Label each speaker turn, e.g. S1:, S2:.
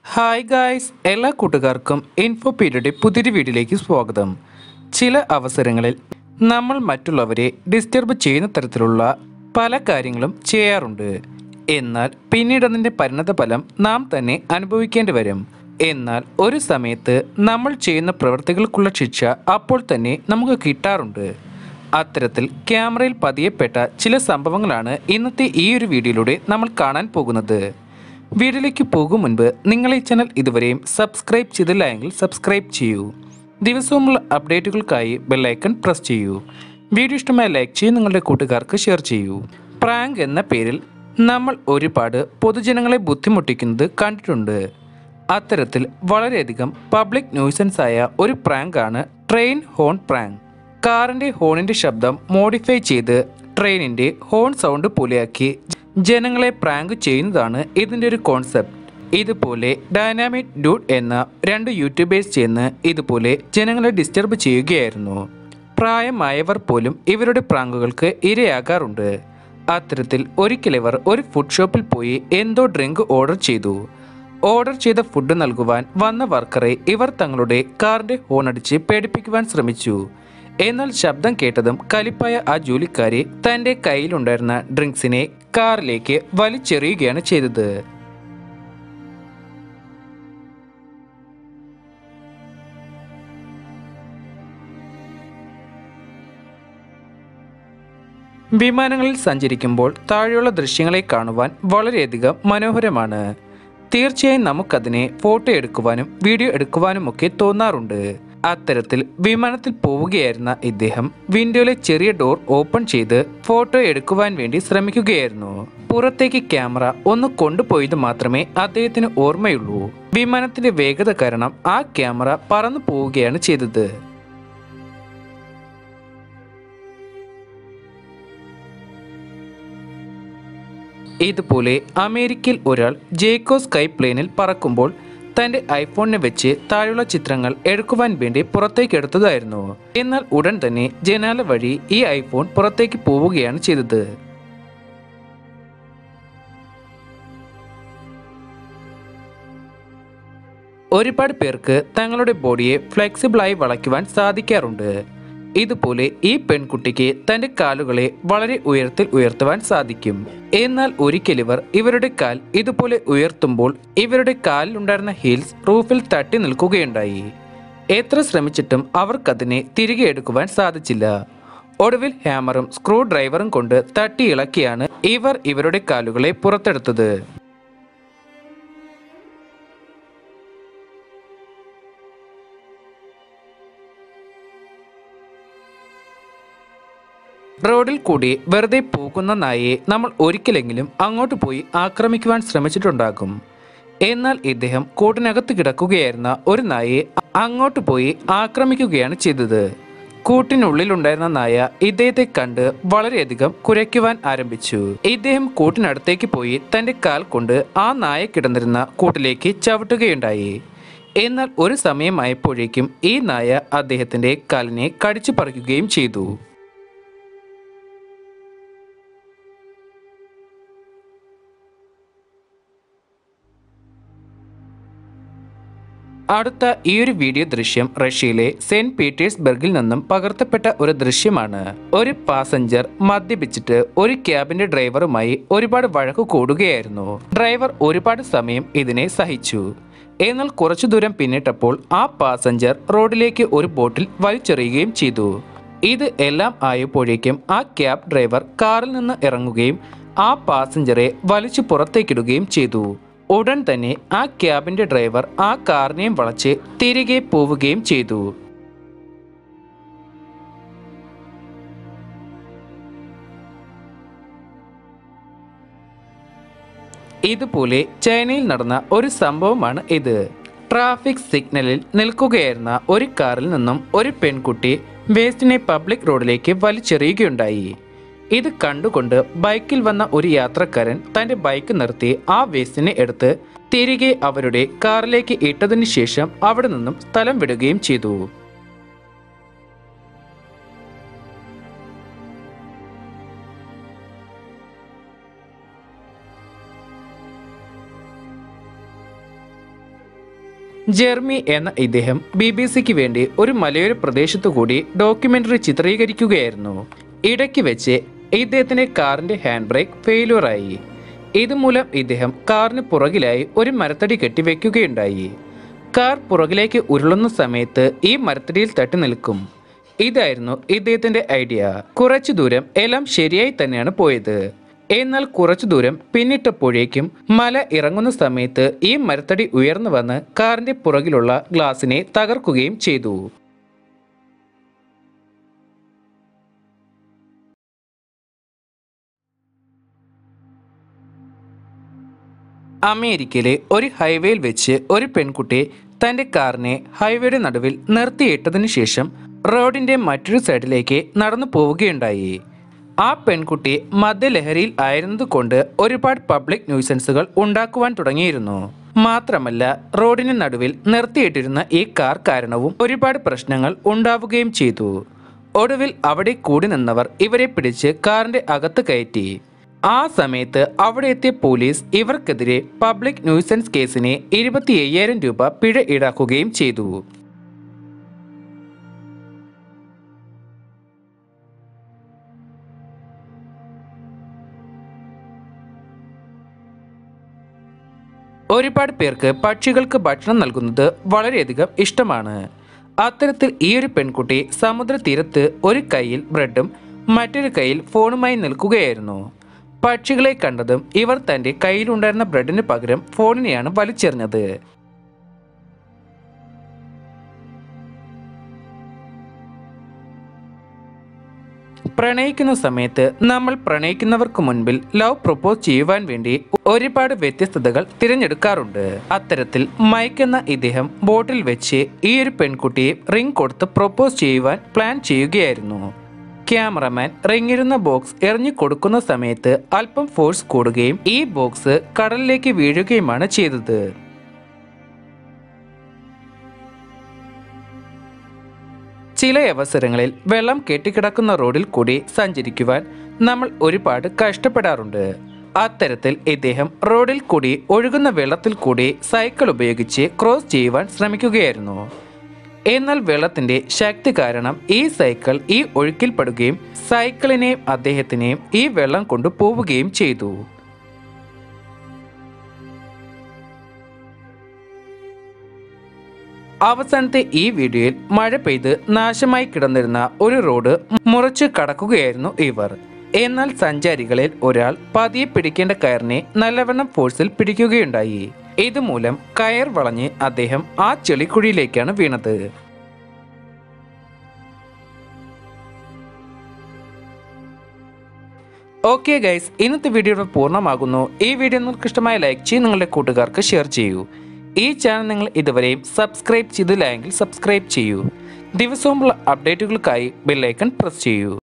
S1: hi guys എല്ലാ കൂട്ടുകാർക്കും info period പുതിയൊരു വീഡിയോയിലേക്ക് സ്വാഗതം ചില അവസരങ്ങളിൽ നമ്മൾ മറ്റുള്ളവരെ ഡിസ്റ്റർബ് ചെയ്യുന്ന തരത്തിലുള്ള പല കാര്യങ്ങളും ചെയ്യാറുണ്ട് എന്നാൽ പിന്നീട് അതിൻ്റെ പരിണതഫലം നാം തന്നെ അനുഭവിക്കേണ്ടി വരും എന്നാൽ ഒരു സമയത്ത് നമ്മൾ ചെയ്യുന്ന പ്രവൃത്തികൾക്കുള്ള ശിക്ഷ അപ്പോൾ തന്നെ നമുക്ക് കിട്ടാറുണ്ട് അത്തരത്തിൽ ക്യാമറയിൽ പതിയപ്പെട്ട ചില സംഭവങ്ങളാണ് ഇന്നത്തെ ഈ ഒരു വീഡിയോയിലൂടെ നമ്മൾ കാണാൻ പോകുന്നത് വീഡിയോയിലേക്ക് പോകും മുൻപ് നിങ്ങൾ ഈ ചാനൽ ഇതുവരെയും സബ്സ്ക്രൈബ് ചെയ്തില്ല എങ്കിൽ സബ്സ്ക്രൈബ് ചെയ്യൂ ദിവസവുമുള്ള അപ്ഡേറ്റുകൾക്കായി ബെല്ലൈക്കൺ പ്രസ് ചെയ്യൂ വീഡിയോ ഇഷ്ടമായ ലൈക്ക് ചെയ്ത് നിങ്ങളുടെ കൂട്ടുകാർക്ക് ഷെയർ ചെയ്യൂ പ്രാങ്ക് എന്ന പേരിൽ നമ്മൾ ഒരുപാട് പൊതുജനങ്ങളെ ബുദ്ധിമുട്ടിക്കുന്നത് കണ്ടിട്ടുണ്ട് അത്തരത്തിൽ വളരെയധികം പബ്ലിക് ന്യൂസൻസ് ആയ ഒരു പ്രാങ്കാണ് ട്രെയിൻ ഹോൺ പ്രാങ്ക് കാറിന്റെ ഹോണിന്റെ ശബ്ദം മോഡിഫൈ ചെയ്ത് ട്രെയിനിന്റെ ഹോൺ സൗണ്ട് പോലെയാക്കി ജനങ്ങളെ പ്രാങ്ക് ചെയ്യുന്നതാണ് ഇതിന്റെ ഒരു കോൺസെപ്റ്റ് ഇതുപോലെ ഡൈനാമിക് ഡൂഡ് എന്ന രണ്ട് യൂട്യൂബേഴ്സ് ചേർന്ന് ഇതുപോലെ ജനങ്ങളെ ഡിസ്റ്റർബ് ചെയ്യുകയായിരുന്നു പ്രായമായവർ പോലും ഇവരുടെ പ്രാങ്കുകൾക്ക് ഇരയാകാറുണ്ട് അത്തരത്തിൽ ഒരിക്കലിവർ ഒരു ഫുഡ് ഷോപ്പിൽ പോയി എന്തോ ഡ്രിങ്ക് ഓർഡർ ചെയ്തു ഓർഡർ ചെയ്ത ഫുഡ് നൽകുവാൻ വന്ന വർക്കറെ ഇവർ തങ്ങളുടെ കാറിന്റെ ഹോണടിച്ച് പേടിപ്പിക്കുവാൻ ശ്രമിച്ചു എന്നാൽ ശബ്ദം കേട്ടതും കലിപ്പായ ആ ജോലിക്കാരി തന്റെ കയ്യിലുണ്ടായിരുന്ന ഡ്രിങ്ക്സിനെ കാറിലേക്ക് വലിച്ചെറിയുകയാണ് ചെയ്തത് വിമാനങ്ങളിൽ സഞ്ചരിക്കുമ്പോൾ താഴെയുള്ള ദൃശ്യങ്ങളെ കാണുവാൻ വളരെയധികം മനോഹരമാണ് തീർച്ചയായും നമുക്കതിനെ ഫോട്ടോ എടുക്കുവാനും വീഡിയോ എടുക്കുവാനുമൊക്കെ തോന്നാറുണ്ട് അത്തരത്തിൽ വിമാനത്തിൽ പോവുകയായിരുന്ന ഇദ്ദേഹം വിൻഡോയിലെ ചെറിയ ഡോർ ഓപ്പൺ ചെയ്ത് ഫോട്ടോ എടുക്കുവാൻ വേണ്ടി ശ്രമിക്കുകയായിരുന്നു പുറത്തേക്ക് ക്യാമറ ഒന്ന് കൊണ്ടുപോയത് മാത്രമേ അദ്ദേഹത്തിന് ഓർമ്മയുള്ളൂ വിമാനത്തിന്റെ വേഗത കാരണം ആ ക്യാമറ പറന്നു പോവുകയാണ് ചെയ്തത് ഇതുപോലെ അമേരിക്കയിൽ ഒരാൾ ജേക്കോ സ്കൈ പ്ലെയിനിൽ പറക്കുമ്പോൾ തന്റെ ഐഫോണിനെ വെച്ച് താഴെയുള്ള ചിത്രങ്ങൾ എടുക്കുവാൻ വേണ്ടി പുറത്തേക്ക് എടുത്തതായിരുന്നു എന്നാൽ ഉടൻ തന്നെ ജനാല വഴി ഈ ഐഫോൺ പുറത്തേക്ക് പോവുകയാണ് ചെയ്തത് ഒരുപാട് പേർക്ക് തങ്ങളുടെ ബോഡിയെ ഫ്ലെക്സിബിളായി വളയ്ക്കുവാൻ സാധിക്കാറുണ്ട് ഇതുപോലെ ഈ പെൺകുട്ടിക്ക് തന്റെ കാലുകളെ വളരെ ഉയരത്തിൽ ഉയർത്തുവാൻ സാധിക്കും എന്നാൽ ഒരിക്കലിവർ ഇവരുടെ കാൽ ഇതുപോലെ ഉയർത്തുമ്പോൾ ഇവരുടെ കാലിലുണ്ടായിരുന്ന ഹീൽസ് റൂഫിൽ തട്ടി നിൽക്കുകയുണ്ടായി എത്ര ശ്രമിച്ചിട്ടും അവർക്കതിനെ തിരികെ എടുക്കുവാൻ സാധിച്ചില്ല ഒടുവിൽ ഹാമറും സ്ക്രൂ ഡ്രൈവറും കൊണ്ട് തട്ടി ഇളക്കിയാണ് ഇവർ ഇവരുടെ കാലുകളെ പുറത്തെടുത്തത് റോഡിൽ കൂടി വെറുതെ പോകുന്ന നായയെ നമ്മൾ ഒരിക്കലെങ്കിലും അങ്ങോട്ട് പോയി ആക്രമിക്കുവാൻ ശ്രമിച്ചിട്ടുണ്ടാകും എന്നാൽ ഇദ്ദേഹം കൂട്ടിനകത്ത് കിടക്കുകയായിരുന്ന ഒരു നായയെ അങ്ങോട്ട് പോയി ആക്രമിക്കുകയാണ് ചെയ്തത് കൂട്ടിനുള്ളിലുണ്ടായിരുന്ന നായ ഇദ്ദേഹത്തെ കണ്ട് വളരെയധികം കുരയ്ക്കുവാൻ ആരംഭിച്ചു ഇദ്ദേഹം കൂട്ടിനടുത്തേക്ക് പോയി തന്റെ കാൽ കൊണ്ട് ആ നായ കിടന്നിരുന്ന കൂട്ടിലേക്ക് ചവിട്ടുകയുണ്ടായി എന്നാൽ ഒരു സമയമായപ്പോഴേക്കും ഈ നായ അദ്ദേഹത്തിന്റെ കാലിനെ കടിച്ചു പറിക്കുകയും ചെയ്തു അടുത്ത ഈ ഒരു വീഡിയോ ദൃശ്യം റഷ്യയിലെ സെന്റ് പീറ്റേഴ്സ്ബർഗിൽ നിന്നും പകർത്തപ്പെട്ട ഒരു ദൃശ്യമാണ് ഒരു പാസഞ്ചർ മദ്യപിച്ചിട്ട് ഒരു ക്യാബിന്റെ ഡ്രൈവറുമായി ഒരുപാട് വഴക്കു കൂടുകയായിരുന്നു ഡ്രൈവർ ഒരുപാട് സമയം ഇതിനെ സഹിച്ചു എന്നാൽ കുറച്ചു ദൂരം പിന്നിട്ടപ്പോൾ ആ പാസഞ്ചർ റോഡിലേക്ക് ഒരു ബോട്ടിൽ വലിച്ചെറിയുകയും ചെയ്തു ഇത് എല്ലാം ആയപ്പോഴേക്കും ആ ക്യാബ് ഡ്രൈവർ കാറിൽ നിന്ന് ഇറങ്ങുകയും ആ പാസഞ്ചറെ വലിച്ചു പുറത്തേക്കിടുകയും ചെയ്തു ഉടൻ തന്നെ ആ ക്യാബിന്റെ ഡ്രൈവർ ആ കാറിനെയും വളച്ച് തിരികെ പോവുകയും ചെയ്തു ഇതുപോലെ ചൈനയിൽ നടന്ന ഒരു സംഭവമാണ് ഇത് ട്രാഫിക് സിഗ്നലിൽ നിൽക്കുകയായിരുന്ന ഒരു കാറിൽ നിന്നും ഒരു പെൺകുട്ടി വേസ്റ്റിനെ പബ്ലിക് റോഡിലേക്ക് വലിച്ചെറിയുകയുണ്ടായി ഇത് കണ്ടുകൊണ്ട് ബൈക്കിൽ വന്ന ഒരു യാത്രക്കാരൻ തന്റെ ബൈക്ക് നിർത്തി ആ വേസ്റ്റിനെ എടുത്ത് തിരികെ അവരുടെ കാറിലേക്ക് ഇട്ടതിനു ശേഷം അവിടെ നിന്നും സ്ഥലം വിടുകയും ചെയ്തു ജെർമി എന്ന ഇദ്ദേഹം ബി ബി സിക്ക് വേണ്ടി ഒരു മലയോര പ്രദേശത്തു കൂടി ഡോക്യുമെന്ററി ചിത്രീകരിക്കുകയായിരുന്നു ഇടയ്ക്ക് വെച്ച് ഇദ്ദേഹത്തിന്റെ കാറിന്റെ ഹാൻഡ് ബ്രേക്ക് ഫെയിലുവറായി ഇതുമൂലം ഇദ്ദേഹം കാറിന് പുറകിലായി ഒരു മരത്തടി കെട്ടിവെക്കുകയുണ്ടായി കാർ പുറകിലേക്ക് ഉരുളുന്ന സമയത്ത് ഈ മരത്തടിയിൽ തട്ടി നിൽക്കും ഇതായിരുന്നു ഇദ്ദേഹത്തിന്റെ ഐഡിയ കുറച്ചു ദൂരം എല്ലാം ശരിയായി തന്നെയാണ് പോയത് എന്നാൽ കുറച്ചു ദൂരം പിന്നിട്ടപ്പോഴേക്കും മല ഇറങ്ങുന്ന സമയത്ത് ഈ മരത്തടി ഉയർന്നു വന്ന് കാറിന്റെ പുറകിലുള്ള ഗ്ലാസിനെ തകർക്കുകയും ചെയ്തു അമേരിക്കയിലെ ഒരു ഹൈവേയിൽ വെച്ച് ഒരു പെൺകുട്ടി തന്റെ കാറിനെ ഹൈവേയുടെ നടുവിൽ നിർത്തിയിട്ടതിനു ശേഷം റോഡിന്റെ മറ്റൊരു സൈഡിലേക്ക് നടന്നു പോവുകയുണ്ടായി ആ പെൺകുട്ടി മദ്യലഹരിയിൽ ആയിരുന്നതുകൊണ്ട് ഒരുപാട് പബ്ലിക് ന്യൂസൻസുകൾ ഉണ്ടാക്കുവാൻ തുടങ്ങിയിരുന്നു മാത്രമല്ല റോഡിന് നടുവിൽ നിർത്തിയിട്ടിരുന്ന ഈ കാർ കാരണവും ഒരുപാട് പ്രശ്നങ്ങൾ ഉണ്ടാവുകയും ചെയ്തു ഒടുവിൽ അവിടെ കൂടി നിന്നവർ ഇവരെ പിടിച്ച് കാറിന്റെ അകത്ത് കയറ്റി ആ സമയത്ത് അവിടെ എത്തിയ പോലീസ് ഇവർക്കെതിരെ പബ്ലിക് ന്യൂസൻസ് കേസിന് ഇരുപത്തി അയ്യായിരം രൂപ പിഴ ഈടാക്കുകയും ചെയ്തു ഒരുപാട് പേർക്ക് പക്ഷികൾക്ക് ഭക്ഷണം നൽകുന്നത് വളരെയധികം ഇഷ്ടമാണ് അത്തരത്തിൽ ഈ ഒരു പെൺകുട്ടി സമുദ്രതീരത്ത് ഒരു കൈയിൽ ബ്രെഡും മറ്റൊരു കൈയിൽ ഫോണുമായി നിൽക്കുകയായിരുന്നു പക്ഷികളെ കണ്ടതും ഇവർ തന്റെ കയ്യിലുണ്ടായിരുന്ന ബ്രെഡിന് പകരം ഫോണിനെയാണ് വലിച്ചെറിഞ്ഞത് പ്രണയിക്കുന്ന സമയത്ത് നമ്മൾ പ്രണയിക്കുന്നവർക്ക് മുൻപിൽ ലവ് പ്രപ്പോസ് ചെയ്യുവാൻ വേണ്ടി ഒരുപാട് വ്യത്യസ്തതകൾ തിരഞ്ഞെടുക്കാറുണ്ട് അത്തരത്തിൽ മൈക്ക് എന്ന ഇദ്ദേഹം ബോട്ടിൽ വെച്ച് ഈ ഒരു പെൺകുട്ടിയെ റിംഗ് കൊടുത്ത് പ്രപ്പോസ് ചെയ്യുവാൻ പ്ലാൻ ചെയ്യുകയായിരുന്നു ക്യാമറമാൻ റിങ്ങിരുന്ന ബോക്സ് എറിഞ്ഞു കൊടുക്കുന്ന സമയത്ത് അല്പം ഫോഴ്സ് കൂടുകയും ഈ ബോക്സ് കടലിലേക്ക് വീഴുകയുമാണ് ചെയ്തത് ചില അവസരങ്ങളിൽ വെള്ളം കെട്ടിക്കിടക്കുന്ന റോഡിൽ കൂടി സഞ്ചരിക്കുവാൻ നമ്മൾ ഒരുപാട് കഷ്ടപ്പെടാറുണ്ട് അത്തരത്തിൽ ഇദ്ദേഹം റോഡിൽ കൂടി ഒഴുകുന്ന വെള്ളത്തിൽ കൂടി സൈക്കിൾ ഉപയോഗിച്ച് ക്രോസ് ചെയ്യുവാൻ ശ്രമിക്കുകയായിരുന്നു എന്നാൽ വെള്ളത്തിന്റെ ശക്തി കാരണം ഈ സൈക്കിൾ ഈ ഒഴുക്കിൽപ്പെടുകയും സൈക്കിളിനെയും അദ്ദേഹത്തിനെയും ഈ വെള്ളം കൊണ്ട് പോവുകയും ചെയ്തു അവസാനത്തെ ഈ വീഡിയോയിൽ മഴ പെയ്ത് നാശമായി കിടന്നിരുന്ന ഒരു റോഡ് മുറിച്ച് കടക്കുകയായിരുന്നു ഇവർ എന്നാൽ സഞ്ചാരികളിൽ ഒരാൾ പതിയെ പിടിക്കേണ്ട കയറിനെ നല്ലവണ്ണം ഫോഴ്സിൽ പിടിക്കുകയുണ്ടായി ഇതുമൂലം കയർ വളഞ്ഞ് അദ്ദേഹം ആ ചെളിക്കുഴിയിലേക്കാണ് വീണത് ഓക്കെ ഗൈസ് ഇന്നത്തെ വീഡിയോ ഇവിടെ പൂർണ്ണമാകുന്നു ഈ വീഡിയോ നിങ്ങൾക്ക് ഇഷ്ടമായ ലൈക്ക് ചെയ്ത് നിങ്ങളുടെ കൂട്ടുകാർക്ക് ഷെയർ ചെയ്യൂ ഈ ചാനൽ നിങ്ങൾ ഇതുവരെയും സബ്സ്ക്രൈബ് ചെയ്തില്ല എങ്കിൽ സബ്സ്ക്രൈബ് ചെയ്യൂ ദിവസവുമുള്ള അപ്ഡേറ്റുകൾക്കായി ബെല്ലൈക്കൺ പ്രസ് ചെയ്യൂ